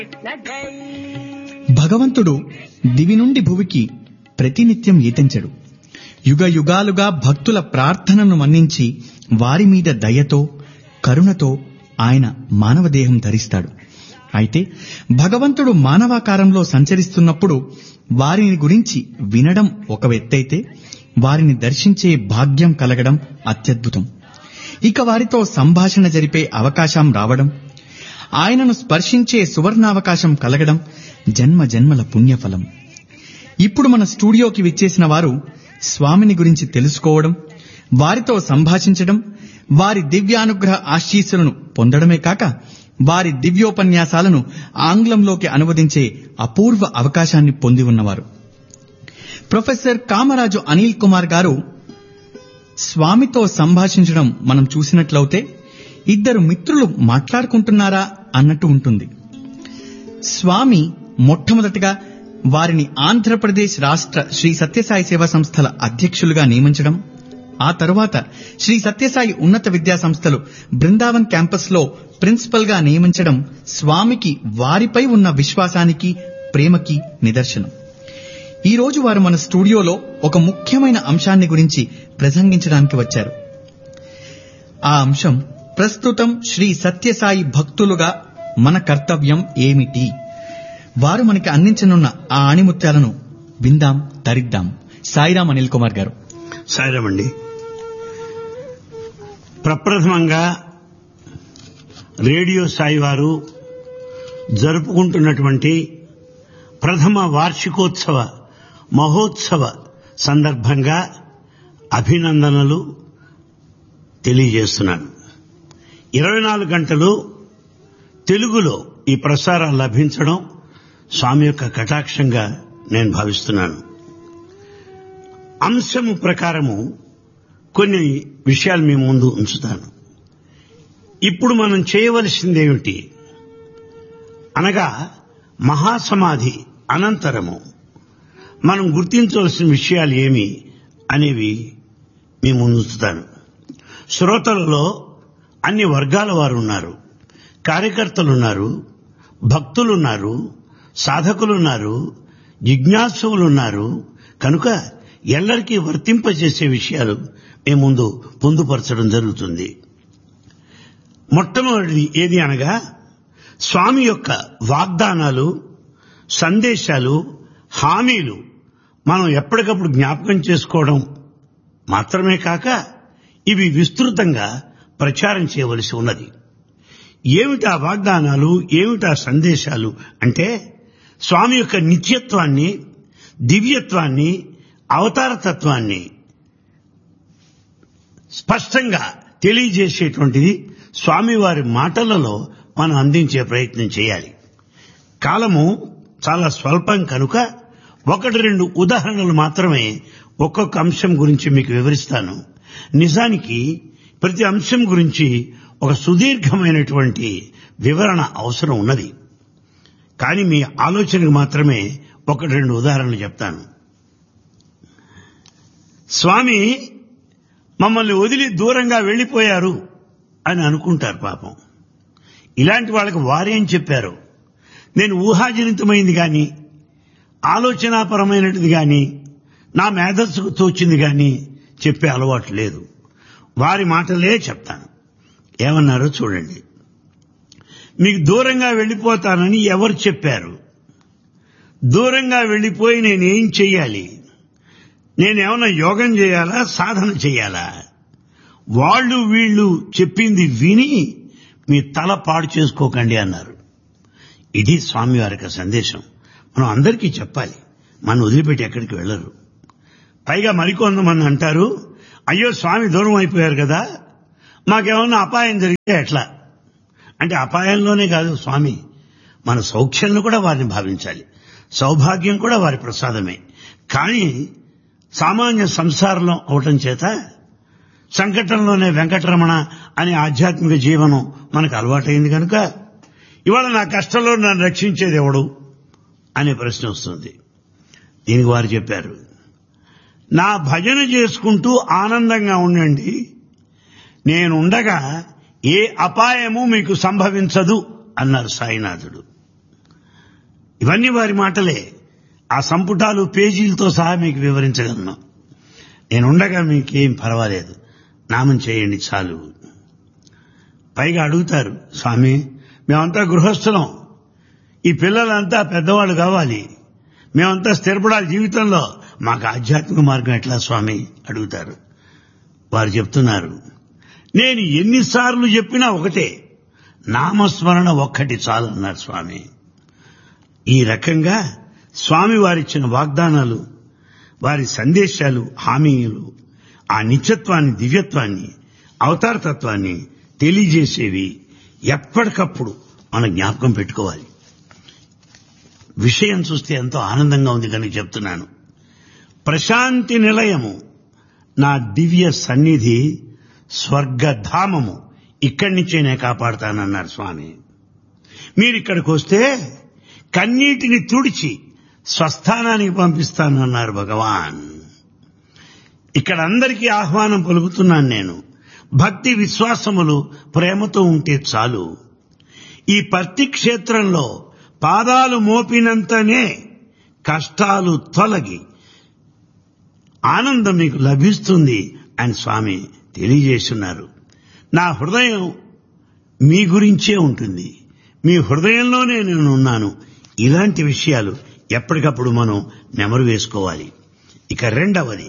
భగవంతుడు దివి నుండి భువికి ప్రతినిత్యం ఈతించడు యుగ యుగాలుగా భక్తుల ప్రార్థనను మన్నించి వారి మీద దయతో కరుణతో ఆయన మానవ దేహం ధరిస్తాడు అయితే భగవంతుడు మానవాకారంలో సంచరిస్తున్నప్పుడు వారిని గురించి వినడం ఒక ఎత్తైతే వారిని దర్శించే భాగ్యం కలగడం అత్యద్భుతం ఇక వారితో సంభాషణ జరిపే అవకాశం రావడం ఆయనను స్పర్శించే సువర్ణావకాశం కలగడం జన్మ జన్మల పుణ్యఫలం ఇప్పుడు మన స్టూడియోకి విచ్చేసిన వారు స్వామిని గురించి తెలుసుకోవడం వారితో సంభాషించడం వారి దివ్యానుగ్రహ ఆశీస్సులను పొందడమే కాక వారి దివ్యోపన్యాసాలను ఆంగ్లంలోకి అనువదించే అపూర్వ అవకాశాన్ని పొంది ఉన్నవారు ప్రొఫెసర్ కామరాజు అనిల్ కుమార్ గారు స్వామితో సంభాషించడం మనం చూసినట్లయితే ఇద్దరు మిత్రులు మాట్లాడుకుంటున్నారా అన్నట్టు ఉంటుంది స్వామి మొట్టమొదటగా వారిని ఆంధ్రప్రదేశ్ రాష్ట్ర శ్రీ సత్యసాయి సేవా సంస్థల అధ్యక్షులుగా నియమించడం ఆ తరువాత శ్రీ సత్యసాయి ఉన్నత విద్యా సంస్థలు బృందావన్ క్యాంపస్ లో ప్రిన్సిపల్ గా నియమించడం స్వామికి వారిపై ఉన్న విశ్వాసానికి ప్రేమకి నిదర్శనం ఈ రోజు వారు మన స్టూడియోలో ఒక ముఖ్యమైన అంశాన్ని గురించి ప్రసంగించడానికి వచ్చారు ఆ అంశం ప్రస్తుతం శ్రీ సత్యసాయి భక్తులుగా మన కర్తవ్యం ఏమిటి వారు మనకి అందించనున్న ఆ ఆణిముత్యాలను విందాం తరిద్దాం సాయిరాం అనిల్ కుమార్ గారు సాయిరామండి ప్రప్రథమంగా రేడియో సాయి వారు జరుపుకుంటున్నటువంటి ప్రథమ వార్షికోత్సవ మహోత్సవ సందర్భంగా అభినందనలు తెలియజేస్తున్నాను ఇరవై నాలుగు గంటలు తెలుగులో ఈ ప్రసారం లభించడం స్వామి యొక్క కటాక్షంగా నేను భావిస్తున్నాను అంశము ప్రకారము కొన్ని విషయాలు మీ ముందు ఉంచుతాను ఇప్పుడు మనం చేయవలసిందేమిటి అనగా మహాసమాధి అనంతరము మనం గుర్తించవలసిన విషయాలు ఏమి అనేవి మీ ముందు ఉంచుతాను శ్రోతలలో అన్ని వర్గాల వారు ఉన్నారు కార్యకర్తలున్నారు భక్తులున్నారు సాధకులున్నారు జిజ్ఞాసులున్నారు కనుక ఎల్లరికీ వర్తింపజేసే విషయాలు మీ ముందు పొందుపరచడం జరుగుతుంది మొట్టమొదటిది ఏది అనగా స్వామి యొక్క వాగ్దానాలు సందేశాలు హామీలు మనం ఎప్పటికప్పుడు జ్ఞాపకం చేసుకోవడం మాత్రమే కాక ఇవి విస్తృతంగా ప్రచారం చేయవలసి ఉన్నది ఏమిటా వాగ్దానాలు ఏమిటా సందేశాలు అంటే స్వామి యొక్క నిత్యత్వాన్ని దివ్యత్వాన్ని అవతారతత్వాన్ని స్పష్టంగా తెలియజేసేటువంటిది స్వామివారి మాటలలో మనం అందించే ప్రయత్నం చేయాలి కాలము చాలా స్వల్పం కనుక ఒకటి రెండు ఉదాహరణలు మాత్రమే ఒక్కొక్క అంశం గురించి మీకు వివరిస్తాను నిజానికి ప్రతి అంశం గురించి ఒక సుదీర్ఘమైనటువంటి వివరణ అవసరం ఉన్నది కానీ మీ ఆలోచనకు మాత్రమే ఒకటి రెండు ఉదాహరణలు చెప్తాను స్వామి మమ్మల్ని వదిలి దూరంగా వెళ్లిపోయారు అని అనుకుంటారు పాపం ఇలాంటి వాళ్ళకి వారేం చెప్పారు నేను ఊహాజనితమైంది కానీ ఆలోచనాపరమైనది కానీ నా మేధస్సుకు తోచింది కానీ చెప్పే అలవాటు లేదు వారి మాటలే చెప్తాను ఏమన్నారో చూడండి మీకు దూరంగా వెళ్ళిపోతానని ఎవరు చెప్పారు దూరంగా వెళ్ళిపోయి నేనేం చెయ్యాలి నేనేమన్నా యోగం చేయాలా సాధన చేయాలా వాళ్ళు వీళ్ళు చెప్పింది విని మీ తల పాడు చేసుకోకండి అన్నారు ఇది స్వామివారి యొక్క సందేశం మనం అందరికీ చెప్పాలి మనం వదిలిపెట్టి ఎక్కడికి వెళ్ళరు పైగా మరికొంతమంది అంటారు అయ్యో స్వామి దూరం అయిపోయారు కదా మాకేమన్నా అపాయం జరిగితే ఎట్లా అంటే అపాయంలోనే కాదు స్వామి మన సౌఖ్యంలో కూడా వారిని భావించాలి సౌభాగ్యం కూడా వారి ప్రసాదమే కానీ సామాన్య సంసారంలో అవటం చేత సంకటంలోనే వెంకటరమణ అనే ఆధ్యాత్మిక జీవనం మనకు అలవాటైంది కనుక ఇవాళ నా కష్టంలో నన్ను రక్షించేది ఎవడు అనే ప్రశ్న వస్తుంది దీనికి వారు చెప్పారు నా భజన చేసుకుంటూ ఆనందంగా ఉండండి నేనుండగా ఏ అపాయము మీకు సంభవించదు అన్నారు సాయినాథుడు ఇవన్నీ వారి మాటలే ఆ సంపుటాలు పేజీలతో సహా మీకు వివరించగలను నేనుండగా మీకేం పర్వాలేదు నామం చేయండి చాలు పైగా అడుగుతారు స్వామి మేమంతా గృహస్థులం ఈ పిల్లలంతా పెద్దవాళ్ళు కావాలి మేమంతా స్థిరపడాలి జీవితంలో మాకు ఆధ్యాత్మిక మార్గం ఎట్లా స్వామి అడుగుతారు వారు చెప్తున్నారు నేను ఎన్నిసార్లు చెప్పినా ఒకటే నామస్మరణ ఒక్కటి చాలన్నారు స్వామి ఈ రకంగా స్వామి వారిచ్చిన వాగ్దానాలు వారి సందేశాలు హామీలు ఆ నిత్యత్వాన్ని దివ్యత్వాన్ని అవతారతత్వాన్ని తెలియజేసేవి ఎప్పటికప్పుడు మనం జ్ఞాపకం పెట్టుకోవాలి విషయం చూస్తే ఎంతో ఆనందంగా ఉంది కనుక చెప్తున్నాను ప్రశాంతి నిలయము నా దివ్య సన్నిధి స్వర్గధామము ఇక్కడి నుంచే నేను కాపాడుతానన్నారు స్వామి మీరు ఇక్కడికి వస్తే కన్నీటిని తుడిచి స్వస్థానానికి పంపిస్తానన్నారు భగవాన్ ఇక్కడ అందరికీ ఆహ్వానం పలుకుతున్నాను నేను భక్తి విశ్వాసములు ప్రేమతో ఉంటే చాలు ఈ పత్తి క్షేత్రంలో పాదాలు మోపినంతనే కష్టాలు తొలగి ఆనందం మీకు లభిస్తుంది అని స్వామి తెలియజేస్తున్నారు నా హృదయం మీ గురించే ఉంటుంది మీ హృదయంలోనే నేను ఉన్నాను ఇలాంటి విషయాలు ఎప్పటికప్పుడు మనం నెమరు వేసుకోవాలి ఇక రెండవది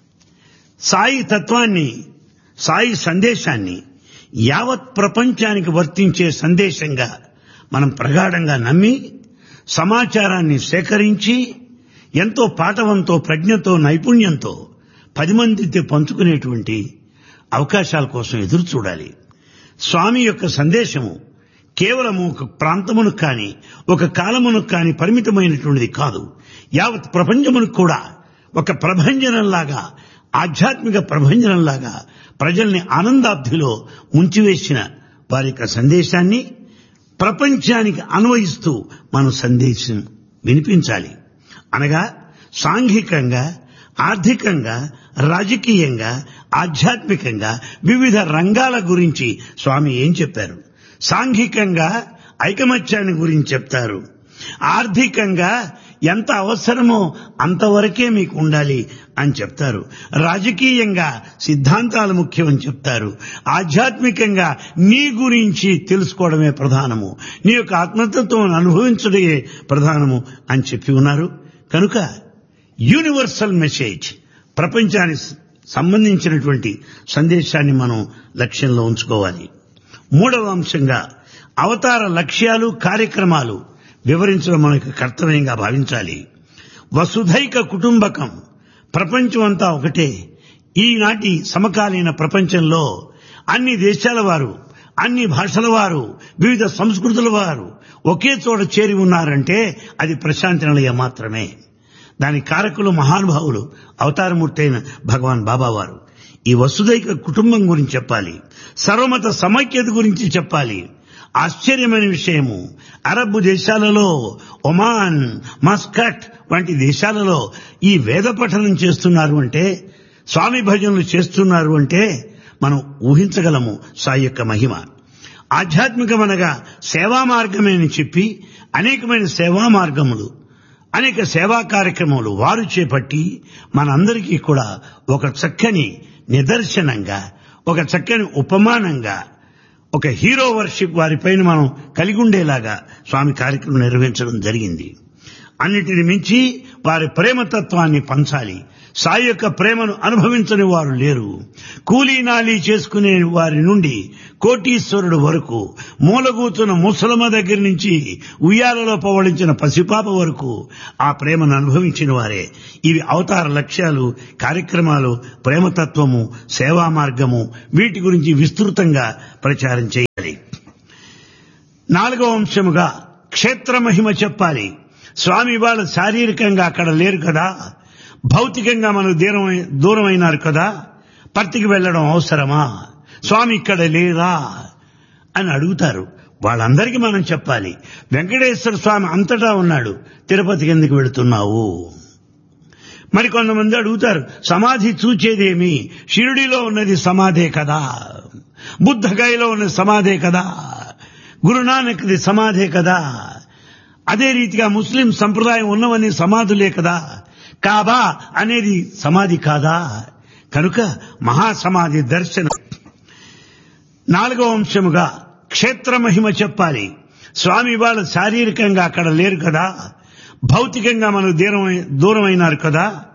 సాయి తత్వాన్ని సాయి సందేశాన్ని యావత్ ప్రపంచానికి వర్తించే సందేశంగా మనం ప్రగాఢంగా నమ్మి సమాచారాన్ని సేకరించి ఎంతో పాటవంతో ప్రజ్ఞతో నైపుణ్యంతో పది మందితో పంచుకునేటువంటి అవకాశాల కోసం ఎదురు చూడాలి స్వామి యొక్క సందేశము కేవలము ఒక ప్రాంతమునకు కానీ ఒక కాలమునకు కానీ పరిమితమైనటువంటిది కాదు యావత్ ప్రపంచమునకు కూడా ఒక ప్రభంజనంలాగా ఆధ్యాత్మిక ప్రభంజనంలాగా ప్రజల్ని ఆనందాబ్ధిలో ముంచివేసిన వారి యొక్క సందేశాన్ని ప్రపంచానికి అన్వయిస్తూ మనం సందేశం వినిపించాలి అనగా సాంఘికంగా ఆర్థికంగా రాజకీయంగా ఆధ్యాత్మికంగా వివిధ రంగాల గురించి స్వామి ఏం చెప్పారు సాంఘికంగా ఐకమత్యాన్ని గురించి చెప్తారు ఆర్థికంగా ఎంత అవసరమో అంతవరకే మీకు ఉండాలి అని చెప్తారు రాజకీయంగా సిద్ధాంతాలు ముఖ్యమని చెప్తారు ఆధ్యాత్మికంగా నీ గురించి తెలుసుకోవడమే ప్రధానము నీ యొక్క ఆత్మతత్వం అనుభవించడమే ప్రధానము అని చెప్పి ఉన్నారు కనుక యూనివర్సల్ మెసేజ్ ప్రపంచానికి సంబంధించినటువంటి సందేశాన్ని మనం లక్ష్యంలో ఉంచుకోవాలి మూడవ అంశంగా అవతార లక్ష్యాలు కార్యక్రమాలు వివరించడం మనకు కర్తవ్యంగా భావించాలి వసుధైక కుటుంబకం ప్రపంచం అంతా ఒకటే ఈనాటి సమకాలీన ప్రపంచంలో అన్ని దేశాల వారు అన్ని భాషల వారు వివిధ సంస్కృతుల వారు ఒకే చోట చేరి ఉన్నారంటే అది ప్రశాంతి నిలయం మాత్రమే దాని కారకులు మహానుభావులు అవతారమూర్తి అయిన భగవాన్ బాబా వారు ఈ వసుదైక కుటుంబం గురించి చెప్పాలి సర్వమత సమైక్యత గురించి చెప్పాలి ఆశ్చర్యమైన విషయము అరబ్ దేశాలలో ఒమాన్ మస్కట్ వంటి దేశాలలో ఈ వేద పఠనం చేస్తున్నారు అంటే స్వామి భజనలు చేస్తున్నారు అంటే మనం ఊహించగలము సాయి యొక్క మహిమ ఆధ్యాత్మికమనగా సేవా మార్గమే అని చెప్పి అనేకమైన సేవా మార్గములు అనేక సేవా కార్యక్రమాలు వారు చేపట్టి మనందరికీ కూడా ఒక చక్కని నిదర్శనంగా ఒక చక్కని ఉపమానంగా ఒక హీరో వర్షిప్ వారిపైన మనం కలిగి ఉండేలాగా స్వామి కార్యక్రమం నిర్వహించడం జరిగింది అన్నిటిని మించి వారి ప్రేమతత్వాన్ని పంచాలి సాయి యొక్క ప్రేమను అనుభవించని వారు లేరు కూలీ నాలీ చేసుకునే వారి నుండి కోటీశ్వరుడు వరకు మూలగూతున్న ముసలమ్మ దగ్గర నుంచి ఉయ్యాలలో పవళించిన పసిపాప వరకు ఆ ప్రేమను అనుభవించిన వారే ఇవి అవతార లక్ష్యాలు కార్యక్రమాలు ప్రేమతత్వము సేవా మార్గము వీటి గురించి విస్తృతంగా ప్రచారం చేయాలి నాలుగవ అంశముగా క్షేత్ర మహిమ చెప్పాలి స్వామి వాళ్ళ శారీరకంగా అక్కడ లేరు కదా భౌతికంగా మనకు దూరం దూరం అయినారు కదా పర్తికి వెళ్ళడం అవసరమా స్వామి ఇక్కడ లేరా అని అడుగుతారు వాళ్ళందరికీ మనం చెప్పాలి వెంకటేశ్వర స్వామి అంతటా ఉన్నాడు తిరుపతికి ఎందుకు వెళుతున్నావు మరి కొంతమంది అడుగుతారు సమాధి చూచేదేమి షిరుడిలో ఉన్నది సమాధే కదా బుద్ధగయలో ఉన్నది సమాధే కదా గురునానక్ది సమాధే కదా అదే రీతిగా ముస్లిం సంప్రదాయం ఉన్నవన్నీ సమాధులే కదా కాబా అనేది సమాధి కాదా కనుక మహాసమాధి దర్శనం నాలుగవ అంశముగా క్షేత్ర మహిమ చెప్పాలి స్వామి వాళ్ళు శారీరకంగా అక్కడ లేరు కదా భౌతికంగా మనకు దూరం దూరమైనారు కదా